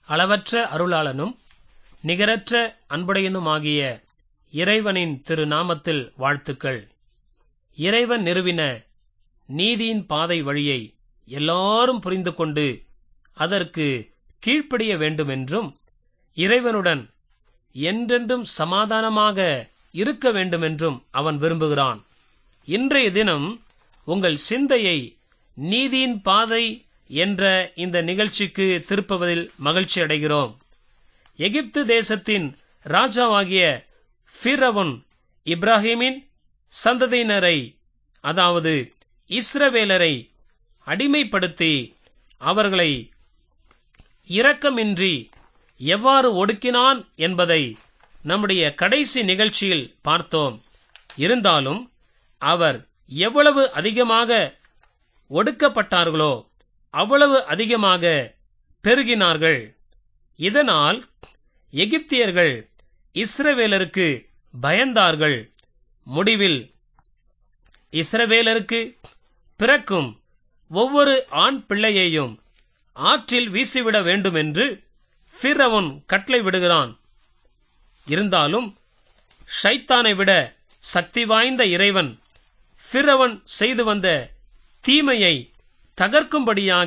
அளவற்ற அருளாளனும் நிகரற்ற அன்புடையனுமாகிய இறைவனின் திரு நாமத்தில் வாழ்த்துக்கள் இறைவன் நிறுவின நீதியின் பாதை வழியை எல்லாரும் புரிந்து கொண்டு அதற்கு கீழ்ப்படிய வேண்டுமென்றும் இறைவனுடன் என்றென்றும் சமாதானமாக இருக்க வேண்டுமென்றும் அவன் விரும்புகிறான் இன்றைய தினம் உங்கள் சிந்தையை நீதியின் பாதை என்ற இந்த நிகழ்ச்சிக்கு திருப்புவதில் மகிழ்ச்சி அடைகிறோம் எகிப்து தேசத்தின் ராஜாவாகிய ஃபிரவுன் இப்ராஹிமின் சந்ததியினரை அதாவது இஸ்ரவேலரை அடிமைப்படுத்தி அவர்களை இரக்கமின்றி எவ்வாறு ஒடுக்கினான் என்பதை நம்முடைய கடைசி நிகழ்ச்சியில் பார்த்தோம் இருந்தாலும் அவர் எவ்வளவு அதிகமாக ஒடுக்கப்பட்டார்களோ அவ்வளவு அதிகமாக பெருகினார்கள் இதனால் எகிப்தியர்கள் இஸ்ரவேலருக்கு பயந்தார்கள் முடிவில் இஸ்ரவேலருக்கு பிறக்கும் ஒவ்வொரு ஆண் பிள்ளையையும் ஆற்றில் வீசிவிட வேண்டும் என்று ஃபிரவுன் கட்டளை விடுகிறான் இருந்தாலும் ஷைத்தானை விட சக்தி வாய்ந்த இறைவன் ஃபிரவன் செய்து வந்த தீமையை தகர்க்கும்படியாக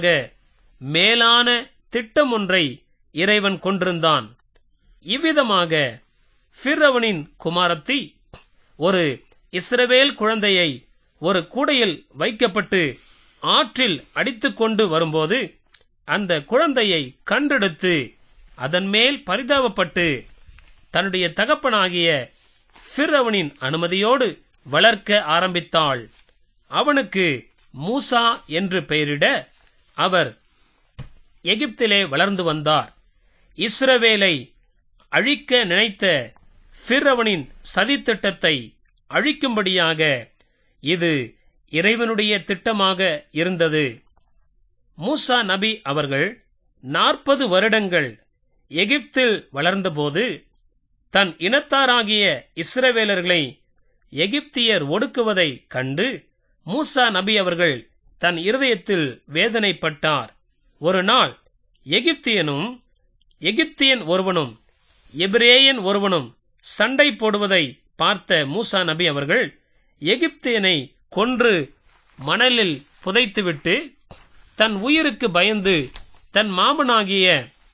மேலான திட்டம் ஒன்றை இறைவன் கொண்டிருந்தான் இவ்விதமாக ஃபிரவனின் குமாரத்தி ஒரு இஸ்ரவேல் குழந்தையை ஒரு கூடையில் வைக்கப்பட்டு ஆற்றில் அடித்துக் கொண்டு வரும்போது அந்த குழந்தையை கண்டெடுத்து அதன் மேல் பரிதாபப்பட்டு தன்னுடைய தகப்பனாகிய ஃபிரவனின் அனுமதியோடு வளர்க்க ஆரம்பித்தாள் அவனுக்கு மூசா என்று பெயரிட அவர் எகிப்திலே வளர்ந்து வந்தார் இஸ்ரவேலை அழிக்க நினைத்த ஃபிரவனின் சதித்திட்டத்தை அழிக்கும்படியாக இது இறைவனுடைய திட்டமாக இருந்தது மூசா நபி அவர்கள் நாற்பது வருடங்கள் எகிப்தில் வளர்ந்தபோது தன் இனத்தாராகிய இஸ்ரவேலர்களை எகிப்தியர் ஒடுக்குவதை கண்டு மூசா நபி அவர்கள் தன் இருதயத்தில் வேதனைப்பட்டார் ஒரு நாள் எகிப்தியனும் எகிப்தியன் ஒருவனும் எபிரேயன் ஒருவனும் சண்டை போடுவதை பார்த்த மூசா நபி அவர்கள் எகிப்தியனை கொன்று மணலில் புதைத்துவிட்டு தன் உயிருக்கு பயந்து தன் மாமனாகிய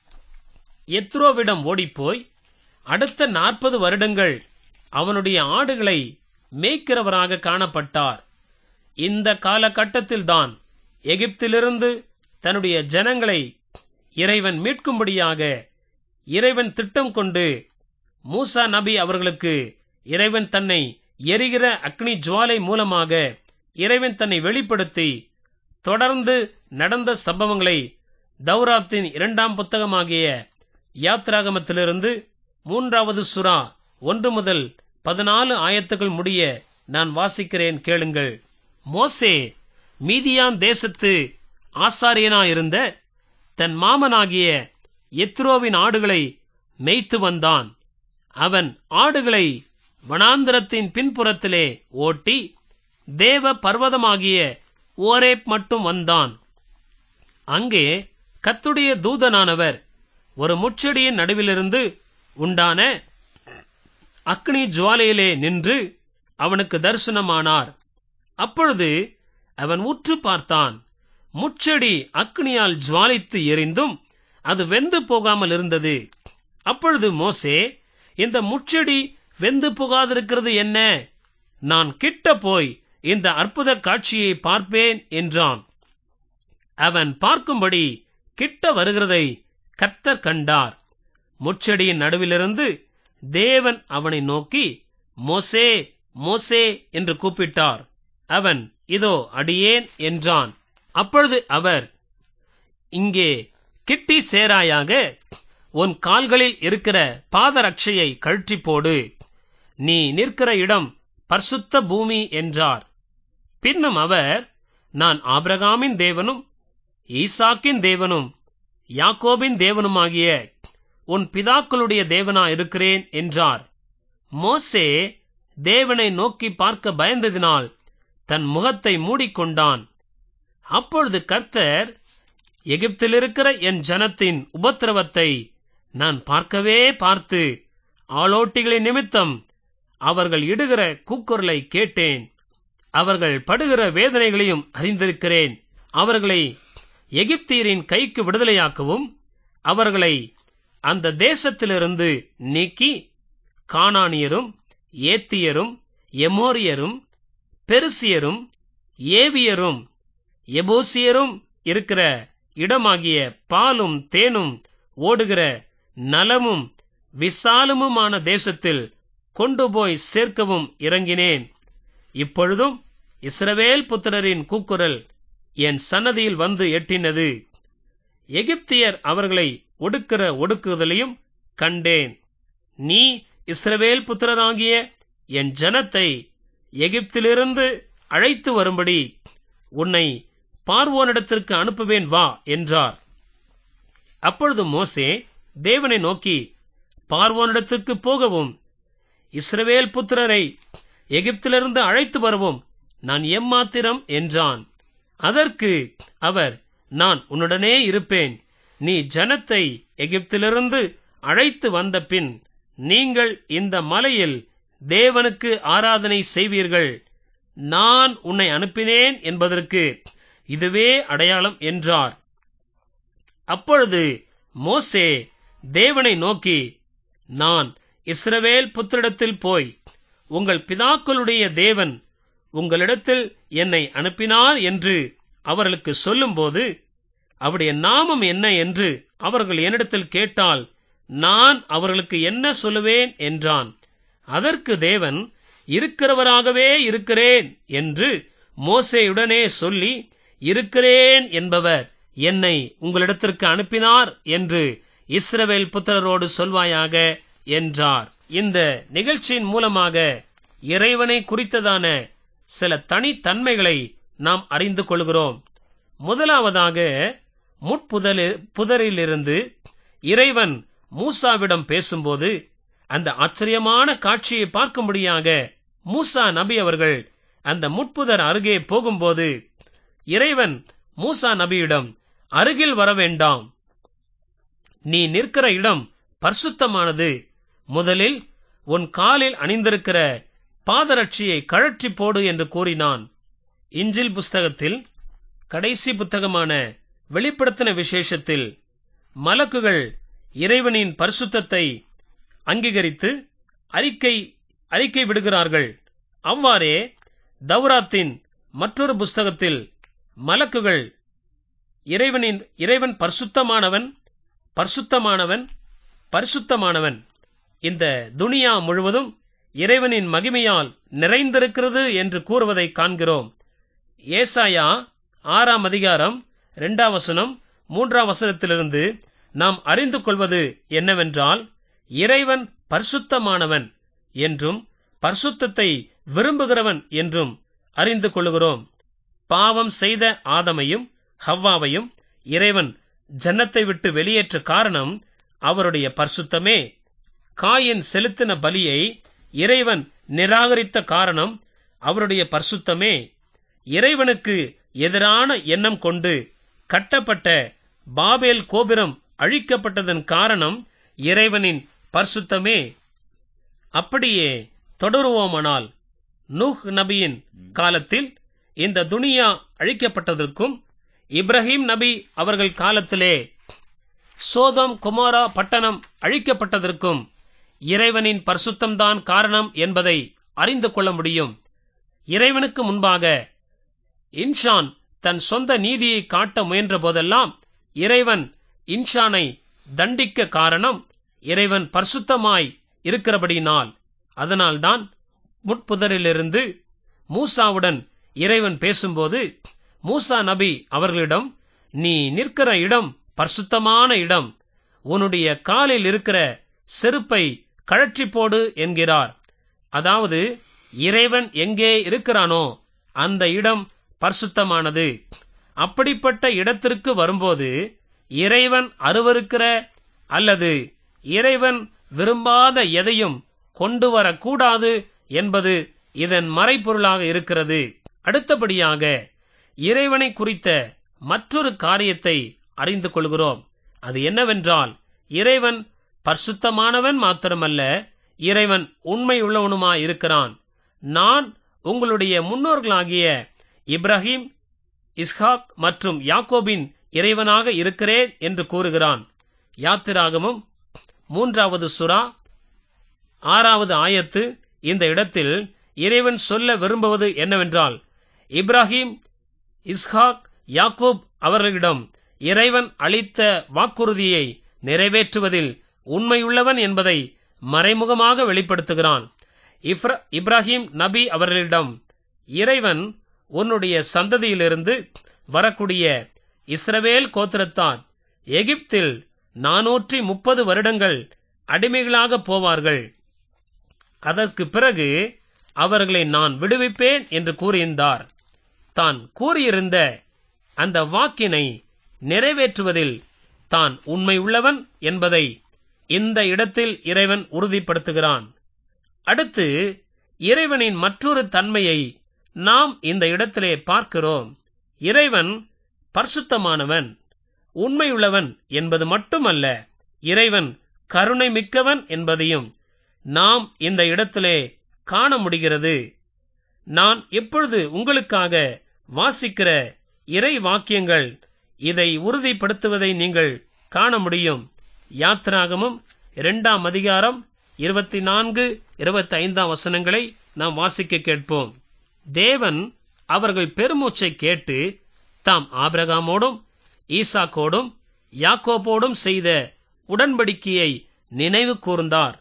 எத்ரோவிடம் ஓடிப்போய் அடுத்த நாற்பது வருடங்கள் அவனுடைய ஆடுகளை மேய்க்கிறவராக காணப்பட்டார் இந்த காலகட்டத்தில்தான் எகிப்திலிருந்து தன்னுடைய ஜனங்களை இறைவன் மீட்கும்படியாக இறைவன் திட்டம் கொண்டு மூசா நபி அவர்களுக்கு இறைவன் தன்னை எரிகிற அக்னி ஜுவாலை மூலமாக இறைவன் தன்னை வெளிப்படுத்தி தொடர்ந்து நடந்த சம்பவங்களை தௌராத்தின் இரண்டாம் புத்தகமாகிய யாத்ராகமத்திலிருந்து மூன்றாவது சுறா ஒன்று முதல் பதினாலு ஆயத்துகள் முடிய நான் வாசிக்கிறேன் கேளுங்கள் மோசே மீதியான் தேசத்து ஆசாரியனாயிருந்த தன் மாமனாகிய எத்ரோவின் ஆடுகளை மேய்த்து வந்தான் அவன் ஆடுகளை வனாந்திரத்தின் பின்புறத்திலே ஓட்டி தேவ பர்வதமாகிய ஓரேப் மட்டும் வந்தான் அங்கே கத்துடைய தூதனானவர் ஒரு முச்செடியின் நடுவிலிருந்து உண்டான அக்னி ஜுவாலையிலே நின்று அவனுக்கு தரிசனமானார் அப்பொழுது அவன் உற்று பார்த்தான் முச்செடி அக்னியால் ஜுவாலித்து எரிந்தும் அது வெந்து போகாமல் இருந்தது அப்பொழுது மோசே இந்த முச்செடி வெந்து போகாதிருக்கிறது என்ன நான் கிட்ட போய் இந்த அற்புத காட்சியை பார்ப்பேன் என்றான் அவன் பார்க்கும்படி கிட்ட வருகிறதை கர்த்தர் கண்டார் முச்செடியின் நடுவிலிருந்து தேவன் அவனை நோக்கி மோசே மோசே என்று கூப்பிட்டார் அவன் இதோ அடியேன் என்றான் அப்பொழுது அவர் இங்கே கிட்டி சேராயாக உன் கால்களில் இருக்கிற பாதரட்சையை கழற்றி போடு நீ நிற்கிற இடம் பரிசுத்த பூமி என்றார் பின்னும் அவர் நான் ஆபிரகாமின் தேவனும் ஈசாக்கின் தேவனும் யாக்கோபின் தேவனுமாகிய உன் பிதாக்களுடைய தேவனா இருக்கிறேன் என்றார் மோசே தேவனை நோக்கி பார்க்க பயந்ததினால் தன் முகத்தை மூடிக்கொண்டான் அப்பொழுது கர்த்தர் எகிப்தில் இருக்கிற என் ஜனத்தின் உபத்திரவத்தை நான் பார்க்கவே பார்த்து ஆளோட்டிகளின் நிமித்தம் அவர்கள் இடுகிற கூக்குரலை கேட்டேன் அவர்கள் படுகிற வேதனைகளையும் அறிந்திருக்கிறேன் அவர்களை எகிப்தியரின் கைக்கு விடுதலையாக்கவும் அவர்களை அந்த தேசத்திலிருந்து நீக்கி கானானியரும் ஏத்தியரும் எமோரியரும் பெருசியரும் ஏவியரும் எபூசியரும் இருக்கிற இடமாகிய பாலும் தேனும் ஓடுகிற நலமும் விசாலமுமான தேசத்தில் கொண்டு போய் சேர்க்கவும் இறங்கினேன் இப்பொழுதும் இஸ்ரவேல் புத்திரரின் கூக்குரல் என் சன்னதியில் வந்து எட்டினது எகிப்தியர் அவர்களை ஒடுக்கிற ஒடுக்குதலையும் கண்டேன் நீ இஸ்ரவேல் புத்திரராகிய என் ஜனத்தை எகிப்திலிருந்து அழைத்து வரும்படி உன்னை பார்வோனிடத்திற்கு அனுப்புவேன் வா என்றார் அப்பொழுது மோசே தேவனை நோக்கி பார்வோனிடத்திற்கு போகவும் இஸ்ரவேல் புத்திரரை எகிப்திலிருந்து அழைத்து வரவும் நான் எம்மாத்திரம் என்றான் அதற்கு அவர் நான் உன்னுடனே இருப்பேன் நீ ஜனத்தை எகிப்திலிருந்து அழைத்து வந்த பின் நீங்கள் இந்த மலையில் தேவனுக்கு ஆராதனை செய்வீர்கள் நான் உன்னை அனுப்பினேன் என்பதற்கு இதுவே அடையாளம் என்றார் அப்பொழுது மோசே தேவனை நோக்கி நான் இஸ்ரவேல் புத்திரிடத்தில் போய் உங்கள் பிதாக்களுடைய தேவன் உங்களிடத்தில் என்னை அனுப்பினார் என்று அவர்களுக்கு சொல்லும்போது அவருடைய நாமம் என்ன என்று அவர்கள் என்னிடத்தில் கேட்டால் நான் அவர்களுக்கு என்ன சொல்லுவேன் என்றான் அதற்கு தேவன் இருக்கிறவராகவே இருக்கிறேன் என்று மோசேயுடனே சொல்லி இருக்கிறேன் என்பவர் என்னை உங்களிடத்திற்கு அனுப்பினார் என்று இஸ்ரவேல் புத்திரரோடு சொல்வாயாக என்றார் இந்த நிகழ்ச்சியின் மூலமாக இறைவனை குறித்ததான சில தனித்தன்மைகளை நாம் அறிந்து கொள்கிறோம் முதலாவதாக முட்புதலில் புதரிலிருந்து இறைவன் மூசாவிடம் பேசும்போது அந்த ஆச்சரியமான காட்சியை பார்க்கும்படியாக மூசா நபி அவர்கள் அந்த முட்புதர் அருகே போகும்போது இறைவன் மூசா நபியிடம் அருகில் வர வேண்டாம் நீ நிற்கிற இடம் பரிசுத்தமானது முதலில் உன் காலில் அணிந்திருக்கிற பாதரட்சியை கழற்றி போடு என்று கூறினான் இஞ்சில் புஸ்தகத்தில் கடைசி புத்தகமான வெளிப்படுத்தின விசேஷத்தில் மலக்குகள் இறைவனின் பரிசுத்தத்தை அங்கீகரித்து அறிக்கை அறிக்கை விடுகிறார்கள் அவ்வாறே தௌராத்தின் மற்றொரு புஸ்தகத்தில் மலக்குகள் இறைவனின் இறைவன் பரிசுத்தமானவன் பரிசுத்தமானவன் பரிசுத்தமானவன் இந்த துனியா முழுவதும் இறைவனின் மகிமையால் நிறைந்திருக்கிறது என்று கூறுவதை காண்கிறோம் ஏசாயா ஆறாம் அதிகாரம் இரண்டாம் வசனம் மூன்றாம் வசனத்திலிருந்து நாம் அறிந்து கொள்வது என்னவென்றால் இறைவன் பரிசுத்தமானவன் என்றும் பரிசுத்தத்தை விரும்புகிறவன் என்றும் அறிந்து கொள்கிறோம் பாவம் செய்த ஆதமையும் ஹவ்வாவையும் இறைவன் ஜன்னத்தை விட்டு வெளியேற்ற காரணம் அவருடைய பரிசுத்தமே காயின் செலுத்தின பலியை இறைவன் நிராகரித்த காரணம் அவருடைய பரிசுத்தமே இறைவனுக்கு எதிரான எண்ணம் கொண்டு கட்டப்பட்ட பாபேல் கோபுரம் அழிக்கப்பட்டதன் காரணம் இறைவனின் பரிசுத்தமே அப்படியே தொடருவோமானால் நூஹ் நபியின் காலத்தில் இந்த துனியா அழிக்கப்பட்டதற்கும் இப்ராஹிம் நபி அவர்கள் காலத்திலே சோதம் குமாரா பட்டணம் அழிக்கப்பட்டதற்கும் இறைவனின் பரிசுத்தம்தான் காரணம் என்பதை அறிந்து கொள்ள முடியும் இறைவனுக்கு முன்பாக இன்ஷான் தன் சொந்த நீதியை காட்ட முயன்ற போதெல்லாம் இறைவன் இன்ஷானை தண்டிக்க காரணம் இறைவன் பரிசுத்தமாய் இருக்கிறபடியினால் அதனால்தான் முட்புதரிலிருந்து மூசாவுடன் இறைவன் பேசும்போது மூசா நபி அவர்களிடம் நீ நிற்கிற இடம் பரிசுத்தமான இடம் உன்னுடைய காலில் இருக்கிற செருப்பை கழற்றி போடு என்கிறார் அதாவது இறைவன் எங்கே இருக்கிறானோ அந்த இடம் பரிசுத்தமானது அப்படிப்பட்ட இடத்திற்கு வரும்போது இறைவன் அருவருக்கிற அல்லது இறைவன் விரும்பாத எதையும் கொண்டு வரக்கூடாது என்பது இதன் மறைப்பொருளாக இருக்கிறது அடுத்தபடியாக இறைவனை குறித்த மற்றொரு காரியத்தை அறிந்து கொள்கிறோம் அது என்னவென்றால் இறைவன் பரிசுத்தமானவன் மாத்திரமல்ல இறைவன் உண்மை உள்ளவனுமாயிருக்கிறான் நான் உங்களுடைய முன்னோர்களாகிய இப்ராஹிம் இஸ்ஹாக் மற்றும் யாக்கோபின் இறைவனாக இருக்கிறேன் என்று கூறுகிறான் யாத்திராகமும் மூன்றாவது சுறா ஆறாவது ஆயத்து இந்த இடத்தில் இறைவன் சொல்ல விரும்புவது என்னவென்றால் இப்ராஹிம் இஸ்ஹாக் யாக்கூப் அவர்களிடம் இறைவன் அளித்த வாக்குறுதியை நிறைவேற்றுவதில் உண்மையுள்ளவன் என்பதை மறைமுகமாக வெளிப்படுத்துகிறான் இப்ர- இப்ராஹிம் நபி அவர்களிடம் இறைவன் உன்னுடைய சந்ததியிலிருந்து வரக்கூடிய இஸ்ரவேல் கோத்திரத்தார் எகிப்தில் நாநூற்றி முப்பது வருடங்கள் அடிமைகளாக போவார்கள் அதற்கு பிறகு அவர்களை நான் விடுவிப்பேன் என்று கூறியிருந்தார் தான் கூறியிருந்த அந்த வாக்கினை நிறைவேற்றுவதில் தான் உண்மை உள்ளவன் என்பதை இந்த இடத்தில் இறைவன் உறுதிப்படுத்துகிறான் அடுத்து இறைவனின் மற்றொரு தன்மையை நாம் இந்த இடத்திலே பார்க்கிறோம் இறைவன் பரிசுத்தமானவன் உண்மையுள்ளவன் என்பது மட்டுமல்ல இறைவன் கருணை மிக்கவன் என்பதையும் நாம் இந்த இடத்திலே காண முடிகிறது நான் இப்பொழுது உங்களுக்காக வாசிக்கிற இறை வாக்கியங்கள் இதை உறுதிப்படுத்துவதை நீங்கள் காண முடியும் யாத்ராகமும் இரண்டாம் அதிகாரம் இருபத்தி நான்கு இருபத்தி ஐந்தாம் வசனங்களை நாம் வாசிக்க கேட்போம் தேவன் அவர்கள் பெருமூச்சை கேட்டு தாம் ஆபிரகாமோடும் ஈசாக்கோடும் யாக்கோபோடும் செய்த உடன்படிக்கையை நினைவு கூர்ந்தார்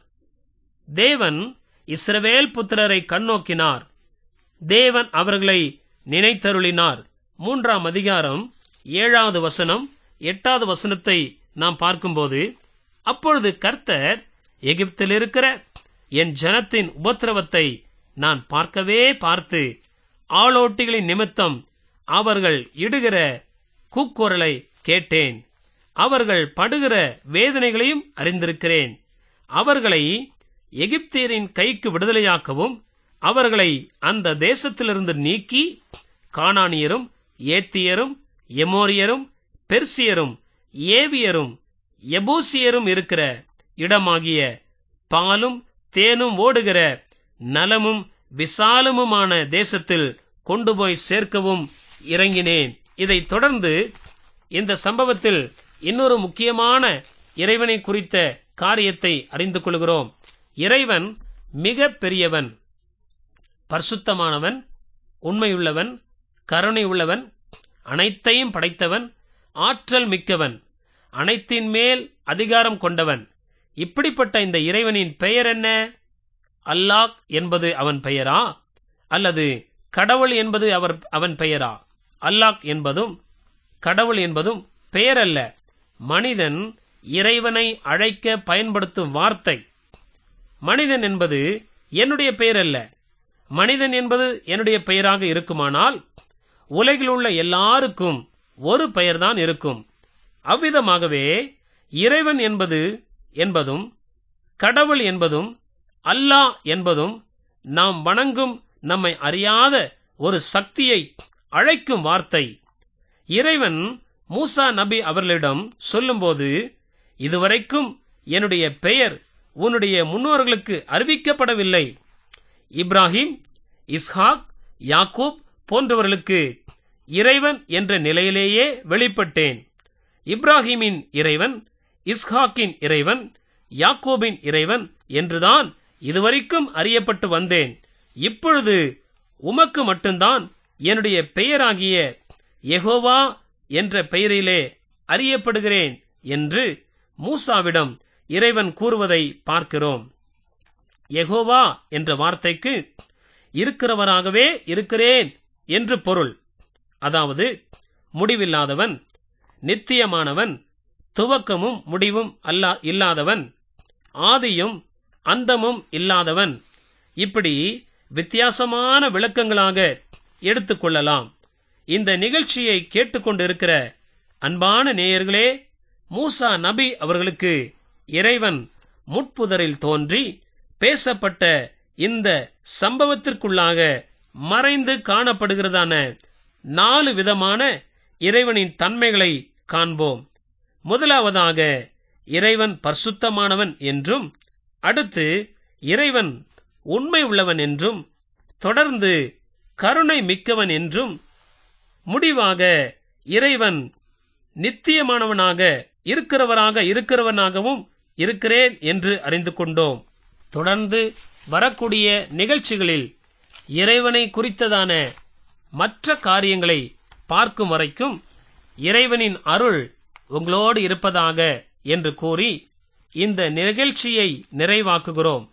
தேவன் இஸ்ரவேல் புத்திரரை கண்ணோக்கினார் தேவன் அவர்களை நினைத்தருளினார் மூன்றாம் அதிகாரம் ஏழாவது வசனம் எட்டாவது வசனத்தை நாம் பார்க்கும்போது அப்பொழுது கர்த்தர் எகிப்தில் இருக்கிற என் ஜனத்தின் உபத்திரவத்தை நான் பார்க்கவே பார்த்து ஆளோட்டிகளின் நிமித்தம் அவர்கள் இடுகிற கூக்குரலை கேட்டேன் அவர்கள் படுகிற வேதனைகளையும் அறிந்திருக்கிறேன் அவர்களை எகிப்தியரின் கைக்கு விடுதலையாக்கவும் அவர்களை அந்த தேசத்திலிருந்து நீக்கி கானானியரும் ஏத்தியரும் எமோரியரும் பெர்சியரும் ஏவியரும் எபூசியரும் இருக்கிற இடமாகிய பாலும் தேனும் ஓடுகிற நலமும் விசாலமுமான தேசத்தில் கொண்டு போய் சேர்க்கவும் இறங்கினேன் இதைத் தொடர்ந்து இந்த சம்பவத்தில் இன்னொரு முக்கியமான இறைவனை குறித்த காரியத்தை அறிந்து கொள்கிறோம் இறைவன் மிக பெரியவன் பரிசுத்தமானவன் உண்மையுள்ளவன் கருணை உள்ளவன் அனைத்தையும் படைத்தவன் ஆற்றல் மிக்கவன் அனைத்தின் மேல் அதிகாரம் கொண்டவன் இப்படிப்பட்ட இந்த இறைவனின் பெயர் என்ன அல்லாஹ் என்பது அவன் பெயரா அல்லது கடவுள் என்பது அவர் அவன் பெயரா அல்லாஹ் என்பதும் கடவுள் என்பதும் பெயரல்ல மனிதன் இறைவனை அழைக்க பயன்படுத்தும் வார்த்தை மனிதன் என்பது என்னுடைய பெயர் அல்ல மனிதன் என்பது என்னுடைய பெயராக இருக்குமானால் உலகில் உள்ள எல்லாருக்கும் ஒரு பெயர்தான் இருக்கும் அவ்விதமாகவே இறைவன் என்பது என்பதும் கடவுள் என்பதும் அல்லாஹ் என்பதும் நாம் வணங்கும் நம்மை அறியாத ஒரு சக்தியை அழைக்கும் வார்த்தை இறைவன் மூசா நபி அவர்களிடம் சொல்லும்போது இதுவரைக்கும் என்னுடைய பெயர் உன்னுடைய முன்னோர்களுக்கு அறிவிக்கப்படவில்லை இப்ராஹிம் இஸ்ஹாக் யாக்கூப் போன்றவர்களுக்கு இறைவன் என்ற நிலையிலேயே வெளிப்பட்டேன் இப்ராஹிமின் இறைவன் இஸ்ஹாக்கின் இறைவன் யாக்கோபின் இறைவன் என்றுதான் இதுவரைக்கும் அறியப்பட்டு வந்தேன் இப்பொழுது உமக்கு மட்டும்தான் என்னுடைய பெயராகிய யெகோவா என்ற பெயரிலே அறியப்படுகிறேன் என்று மூசாவிடம் இறைவன் கூறுவதை பார்க்கிறோம் யெகோவா என்ற வார்த்தைக்கு இருக்கிறவராகவே இருக்கிறேன் என்று பொருள் அதாவது முடிவில்லாதவன் நித்தியமானவன் துவக்கமும் முடிவும் அல்லா இல்லாதவன் ஆதியும் அந்தமும் இல்லாதவன் இப்படி வித்தியாசமான விளக்கங்களாக எடுத்துக்கொள்ளலாம் இந்த நிகழ்ச்சியை கேட்டுக்கொண்டிருக்கிற அன்பான நேயர்களே மூசா நபி அவர்களுக்கு இறைவன் முட்புதரில் தோன்றி பேசப்பட்ட இந்த சம்பவத்திற்குள்ளாக மறைந்து காணப்படுகிறதான நாலு விதமான இறைவனின் தன்மைகளை காண்போம் முதலாவதாக இறைவன் பரிசுத்தமானவன் என்றும் அடுத்து இறைவன் உண்மை உள்ளவன் என்றும் தொடர்ந்து கருணை மிக்கவன் என்றும் முடிவாக இறைவன் நித்தியமானவனாக இருக்கிறவராக இருக்கிறவனாகவும் இருக்கிறேன் என்று அறிந்து கொண்டோம் தொடர்ந்து வரக்கூடிய நிகழ்ச்சிகளில் இறைவனை குறித்ததான மற்ற காரியங்களை பார்க்கும் வரைக்கும் இறைவனின் அருள் உங்களோடு இருப்பதாக என்று கூறி இந்த நிகழ்ச்சியை நிறைவாக்குகிறோம்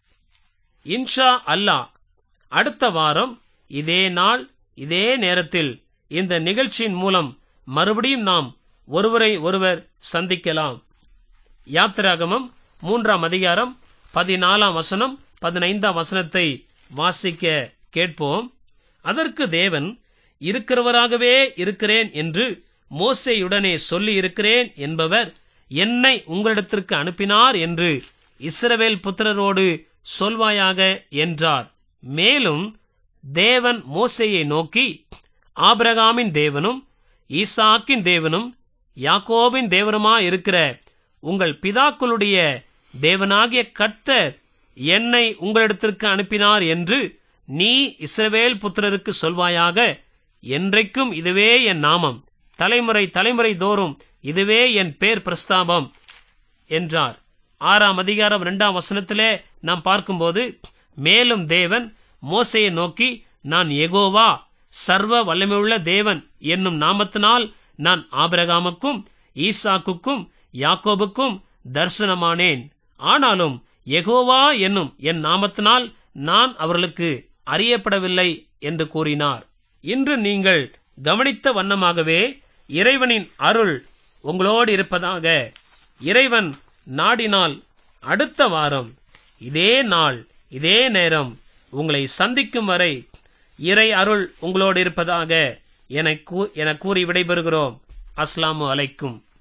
இன்ஷா அல்லாஹ் அடுத்த வாரம் இதே நாள் இதே நேரத்தில் இந்த நிகழ்ச்சியின் மூலம் மறுபடியும் நாம் ஒருவரை ஒருவர் சந்திக்கலாம் யாத்திராகமம் மூன்றாம் அதிகாரம் பதினாலாம் வசனம் பதினைந்தாம் வசனத்தை வாசிக்க கேட்போம் அதற்கு தேவன் இருக்கிறவராகவே இருக்கிறேன் என்று மோசையுடனே சொல்லி இருக்கிறேன் என்பவர் என்னை உங்களிடத்திற்கு அனுப்பினார் என்று இஸ்ரவேல் புத்திரரோடு சொல்வாயாக என்றார் மேலும் தேவன் மோசையை நோக்கி ஆபிரகாமின் தேவனும் ஈசாக்கின் தேவனும் யாக்கோபின் தேவனுமா இருக்கிற உங்கள் பிதாக்களுடைய தேவனாகிய கர்த்தர் என்னை உங்களிடத்திற்கு அனுப்பினார் என்று நீ இஸ்ரவேல் புத்திரருக்கு சொல்வாயாக என்றைக்கும் இதுவே என் நாமம் தலைமுறை தலைமுறை தோறும் இதுவே என் பேர் பிரஸ்தாபம் என்றார் ஆறாம் அதிகாரம் இரண்டாம் வசனத்திலே நாம் பார்க்கும்போது மேலும் தேவன் மோசையை நோக்கி நான் எகோவா சர்வ வல்லமையுள்ள தேவன் என்னும் நாமத்தினால் நான் ஆபிரகாமுக்கும் ஈசாக்குக்கும் யாக்கோபுக்கும் தரிசனமானேன் ஆனாலும் எகோவா என்னும் என் நாமத்தினால் நான் அவர்களுக்கு அறியப்படவில்லை என்று கூறினார் இன்று நீங்கள் கவனித்த வண்ணமாகவே இறைவனின் அருள் உங்களோடு இருப்பதாக இறைவன் நாடினால் அடுத்த வாரம் இதே நாள் இதே நேரம் உங்களை சந்திக்கும் வரை இறை அருள் உங்களோடு இருப்பதாக என கூறி விடைபெறுகிறோம் அஸ்லாமு அலைக்கும்